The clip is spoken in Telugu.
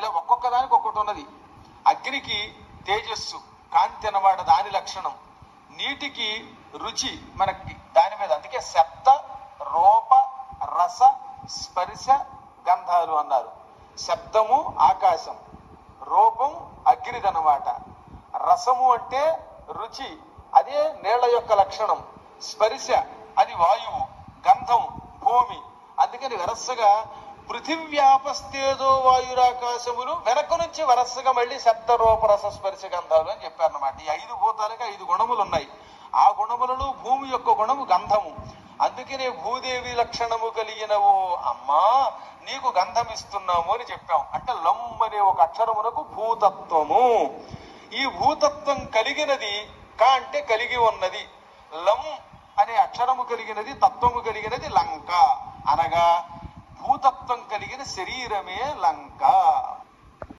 ఒక్కొక్క దానికి ఒక్కటి ఉన్నది అగ్నికి తేజస్సు కాంతి అన్నమాట దాని లక్షణం నీటికి రుచి మనకి దాని మీద అందుకే శబ్ద రూప రస స్పర్శ గంధాలు అన్నారు శబ్దము ఆకాశం రూపం అగ్నిదన్నమాట రసము అంటే రుచి అదే నీళ్ల యొక్క లక్షణం స్పర్శ అది వాయువు గంధం భూమి అందుకని వరసగా పృథివ్యాపస్తేజో వాయురాకాశములు వెనక నుంచి వరసగా మళ్ళీ శబ్ద రూప రస స్పర్శ గంధాలు అని చెప్పారన్నమాట ఈ ఐదు భూతాలకి ఐదు గుణములు ఉన్నాయి ఆ గుణములలో భూమి యొక్క గుణము గంధము అందుకనే భూదేవి లక్షణము కలిగినవు అమ్మా నీకు గంధం ఇస్తున్నాము అని చెప్పాం అంటే లం అనే ఒక అక్షరమునకు భూతత్వము ఈ భూతత్వం కలిగినది క అంటే కలిగి ఉన్నది లం అనే అక్షరము కలిగినది తత్వము కలిగినది లంక అనగా భూతత్వం కలిగిన శరీరమే లంక